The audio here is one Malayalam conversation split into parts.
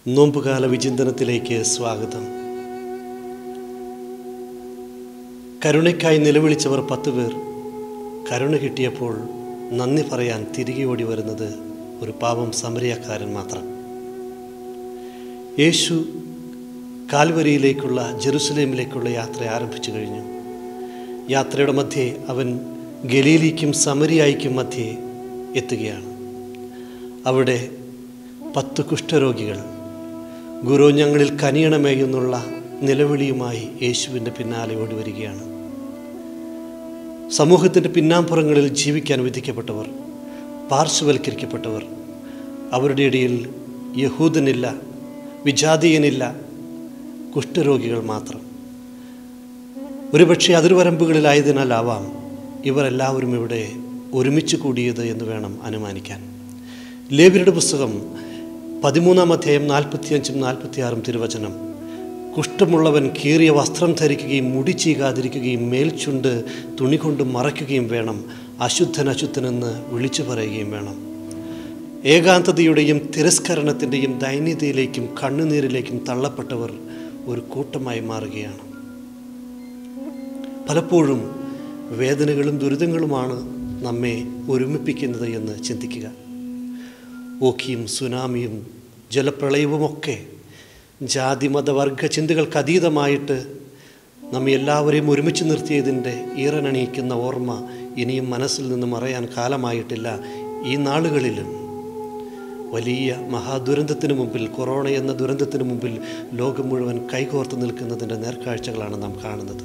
നോമ്പുകാല വിചിന്തനത്തിലേക്ക് സ്വാഗതം കരുണയ്ക്കായി നിലവിളിച്ചവർ പത്ത് പേർ കരുണ കിട്ടിയപ്പോൾ നന്ദി പറയാൻ തിരികെ ഓടി വരുന്നത് ഒരു പാവം സമരിയക്കാരൻ മാത്രം യേശു കാൽവരിയിലേക്കുള്ള ജെറുസലേമിലേക്കുള്ള യാത്ര ആരംഭിച്ചു കഴിഞ്ഞു യാത്രയുടെ മധ്യേ അവൻ ഗലീലിക്കും സമരിയായിക്കും മധ്യേ എത്തുകയാണ് അവിടെ പത്ത് കുഷ്ഠരോഗികൾ ഗുരു ഞങ്ങളിൽ കനിയണമേ എന്നുള്ള നിലവിളിയുമായി യേശുവിൻ്റെ പിന്നാലെ ഓടി വരികയാണ് സമൂഹത്തിൻ്റെ പിന്നാമ്പുറങ്ങളിൽ ജീവിക്കാൻ വിധിക്കപ്പെട്ടവർ പാർശ്വവൽക്കരിക്കപ്പെട്ടവർ അവരുടെ ഇടയിൽ യഹൂദനില്ല വിജാതീയനില്ല കുഷ്ഠരോഗികൾ മാത്രം ഒരുപക്ഷെ അതിർവരമ്പുകളിലായതിനാലാവാം ഇവർ എല്ലാവരും ഇവിടെ ഒരുമിച്ച് കൂടിയത് എന്ന് വേണം അനുമാനിക്കാൻ ലേവ്യരുടെ പുസ്തകം പതിമൂന്നാം അധ്യായം നാൽപ്പത്തിയഞ്ചും നാൽപ്പത്തിയാറും തിരുവചനം കുഷ്ഠമുള്ളവൻ കീറിയ വസ്ത്രം ധരിക്കുകയും മുടി ചീകാതിരിക്കുകയും മേൽചുണ്ട് തുണി കൊണ്ട് മറയ്ക്കുകയും വേണം അശുദ്ധൻ അശുദ്ധനെന്ന് വിളിച്ചു പറയുകയും വേണം ഏകാന്തതയുടെയും തിരസ്കരണത്തിൻ്റെയും ദൈന്യതയിലേക്കും കണ്ണുനീരിലേക്കും തള്ളപ്പെട്ടവർ ഒരു കൂട്ടമായി മാറുകയാണ് പലപ്പോഴും വേദനകളും ദുരിതങ്ങളുമാണ് നമ്മെ ഒരുമിപ്പിക്കുന്നത് എന്ന് ചിന്തിക്കുക ഓഖിയും സുനാമിയും ജലപ്രളയവുമൊക്കെ ജാതി മത വർഗ ചിന്തകൾക്ക് അതീതമായിട്ട് നമ്മെ എല്ലാവരെയും ഒരുമിച്ച് നിർത്തിയതിൻ്റെ ഈറനണിയിക്കുന്ന ഓർമ്മ ഇനിയും മനസ്സിൽ നിന്ന് മറയാൻ കാലമായിട്ടില്ല ഈ നാളുകളിലും വലിയ മഹാദുരന്തത്തിന് മുമ്പിൽ കൊറോണ എന്ന ദുരന്തത്തിന് മുമ്പിൽ ലോകം മുഴുവൻ കൈകോർത്ത് നിൽക്കുന്നതിൻ്റെ നേർക്കാഴ്ചകളാണ് നാം കാണുന്നത്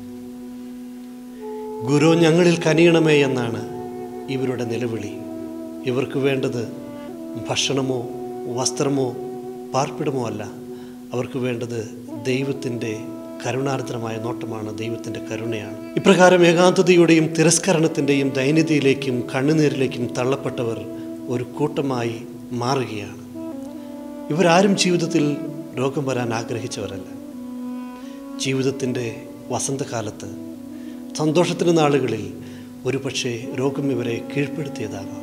ഗുരു ഞങ്ങളിൽ കനിയണമേ എന്നാണ് ഇവരുടെ നിലവിളി ഇവർക്ക് വേണ്ടത് ഭക്ഷണമോ വസ്ത്രമോ പാർപ്പിടമോ അല്ല അവർക്ക് വേണ്ടത് ദൈവത്തിൻ്റെ കരുണാർദ്രമായ നോട്ടമാണ് ദൈവത്തിൻ്റെ കരുണയാണ് ഇപ്രകാരം ഏകാന്തതയുടെയും തിരസ്കരണത്തിൻ്റെയും ദൈന്യതയിലേക്കും കണ്ണുനീരിലേക്കും തള്ളപ്പെട്ടവർ ഒരു കൂട്ടമായി മാറുകയാണ് ഇവരാരും ജീവിതത്തിൽ രോഗം വരാൻ ആഗ്രഹിച്ചവരല്ല ജീവിതത്തിൻ്റെ വസന്തകാലത്ത് സന്തോഷത്തിൻ്റെ നാളുകളിൽ ഒരു പക്ഷേ രോഗം ഇവരെ കീഴ്പ്പെടുത്തിയതാകാം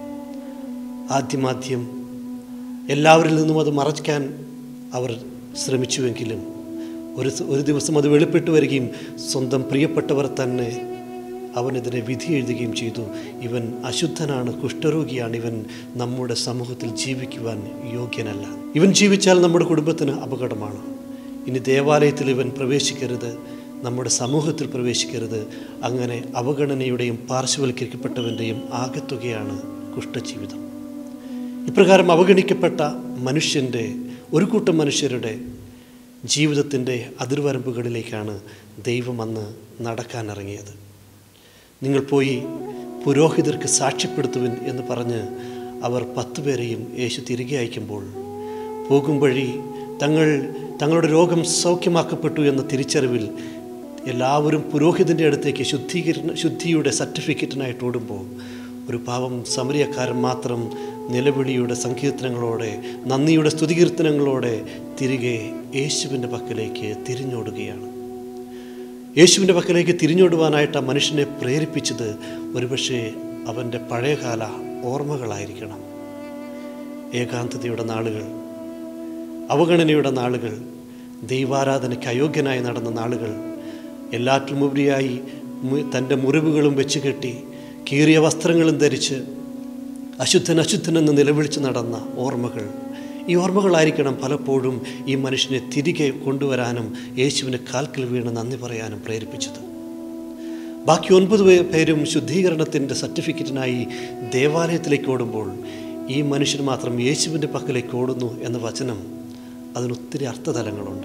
ആദ്യമാദ്യം എല്ലാവരിൽ നിന്നും അത് മറയ്ക്കാൻ അവർ ശ്രമിച്ചുവെങ്കിലും ഒരു ഒരു ദിവസം അത് വെളിപ്പെട്ടു വരികയും സ്വന്തം പ്രിയപ്പെട്ടവർ തന്നെ അവനെതിരെ വിധി എഴുതുകയും ചെയ്തു ഇവൻ അശുദ്ധനാണ് കുഷ്ഠരോഗിയാണ് ഇവൻ നമ്മുടെ സമൂഹത്തിൽ ജീവിക്കുവാൻ യോഗ്യനല്ല ഇവൻ ജീവിച്ചാൽ നമ്മുടെ കുടുംബത്തിന് അപകടമാണ് ഇനി ദേവാലയത്തിൽ ഇവൻ പ്രവേശിക്കരുത് നമ്മുടെ സമൂഹത്തിൽ പ്രവേശിക്കരുത് അങ്ങനെ അവഗണനയുടെയും പാർശ്വവൽക്കരിക്കപ്പെട്ടവൻ്റെയും ആകത്തുകയാണ് കുഷ്ഠജീവിതം ഇപ്രകാരം അവഗണിക്കപ്പെട്ട മനുഷ്യൻ്റെ ഒരു കൂട്ടം മനുഷ്യരുടെ ജീവിതത്തിൻ്റെ അതിർവരമ്പുകളിലേക്കാണ് ദൈവം അന്ന് നടക്കാനിറങ്ങിയത് നിങ്ങൾ പോയി പുരോഹിതർക്ക് സാക്ഷ്യപ്പെടുത്തുവിൻ എന്ന് പറഞ്ഞ് അവർ പത്തു പേരെയും യേശു തിരികെ അയക്കുമ്പോൾ പോകും വഴി തങ്ങൾ തങ്ങളുടെ രോഗം സൗഖ്യമാക്കപ്പെട്ടു എന്ന തിരിച്ചറിവിൽ എല്ലാവരും പുരോഹിതൻ്റെ അടുത്തേക്ക് ശുദ്ധീകരണ ശുദ്ധിയുടെ സർട്ടിഫിക്കറ്റിനായിട്ട് ഓടുമ്പോൾ ഒരു പാവം സമരിയക്കാരൻ മാത്രം നിലവിളിയുടെ സങ്കീർത്തനങ്ങളോടെ നന്ദിയുടെ സ്തുതികീർത്തനങ്ങളോടെ തിരികെ യേശുവിൻ്റെ പക്കലേക്ക് തിരിഞ്ഞോടുകയാണ് യേശുവിൻ്റെ പക്കലേക്ക് തിരിഞ്ഞോടുവാനായിട്ട് ആ മനുഷ്യനെ പ്രേരിപ്പിച്ചത് ഒരുപക്ഷെ അവൻ്റെ പഴയകാല ഓർമ്മകളായിരിക്കണം ഏകാന്തതയുടെ നാളുകൾ അവഗണനയുടെ നാളുകൾ ദൈവാരാധനയ്ക്ക് അയോഗ്യനായി നടന്ന നാളുകൾ എല്ലാറ്റിലുമുപരിയായി തൻ്റെ മുറിവുകളും വെച്ച് കെട്ടി കീറിയ വസ്ത്രങ്ങളും ധരിച്ച് അശുദ്ധൻ അശുദ്ധനെന്ന് നിലവിളിച്ച് നടന്ന ഓർമ്മകൾ ഈ ഓർമ്മകളായിരിക്കണം പലപ്പോഴും ഈ മനുഷ്യനെ തിരികെ കൊണ്ടുവരാനും യേശുവിന് കാൽക്കൽ വീണ് നന്ദി പറയാനും പ്രേരിപ്പിച്ചത് ബാക്കി ഒൻപത് പേരും ശുദ്ധീകരണത്തിൻ്റെ സർട്ടിഫിക്കറ്റിനായി ദേവാലയത്തിലേക്ക് ഓടുമ്പോൾ ഈ മനുഷ്യൻ മാത്രം യേശുവിൻ്റെ പക്കലേക്ക് ഓടുന്നു എന്ന വചനം അതിനൊത്തിരി അർത്ഥതലങ്ങളുണ്ട്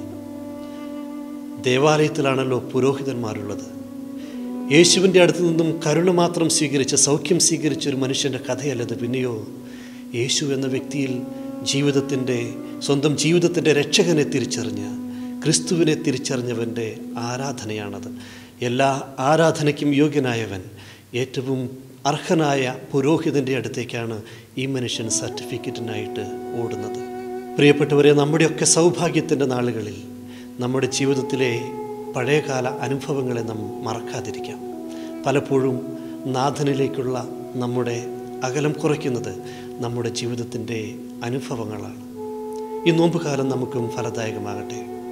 ദേവാലയത്തിലാണല്ലോ പുരോഹിതന്മാരുള്ളത് യേശുവിൻ്റെ അടുത്ത് നിന്നും കരുണ മാത്രം സ്വീകരിച്ച് സൗഖ്യം സ്വീകരിച്ച ഒരു മനുഷ്യൻ്റെ കഥയല്ലത് പിന്നെയോ യേശു എന്ന വ്യക്തിയിൽ ജീവിതത്തിൻ്റെ സ്വന്തം ജീവിതത്തിൻ്റെ രക്ഷകനെ തിരിച്ചറിഞ്ഞ് ക്രിസ്തുവിനെ തിരിച്ചറിഞ്ഞവൻ്റെ ആരാധനയാണത് എല്ലാ ആരാധനയ്ക്കും യോഗ്യനായവൻ ഏറ്റവും അർഹനായ പുരോഹിതൻ്റെ അടുത്തേക്കാണ് ഈ മനുഷ്യൻ സർട്ടിഫിക്കറ്റിനായിട്ട് ഓടുന്നത് പ്രിയപ്പെട്ടവരെ നമ്മുടെയൊക്കെ സൗഭാഗ്യത്തിൻ്റെ നാളുകളിൽ നമ്മുടെ ജീവിതത്തിലെ പഴയകാല അനുഭവങ്ങളെ നാം മറക്കാതിരിക്കാം പലപ്പോഴും നാഥനിലേക്കുള്ള നമ്മുടെ അകലം കുറയ്ക്കുന്നത് നമ്മുടെ ജീവിതത്തിൻ്റെ അനുഭവങ്ങളാണ് ഈ നോമ്പുകാലം നമുക്കും ഫലദായകമാകട്ടെ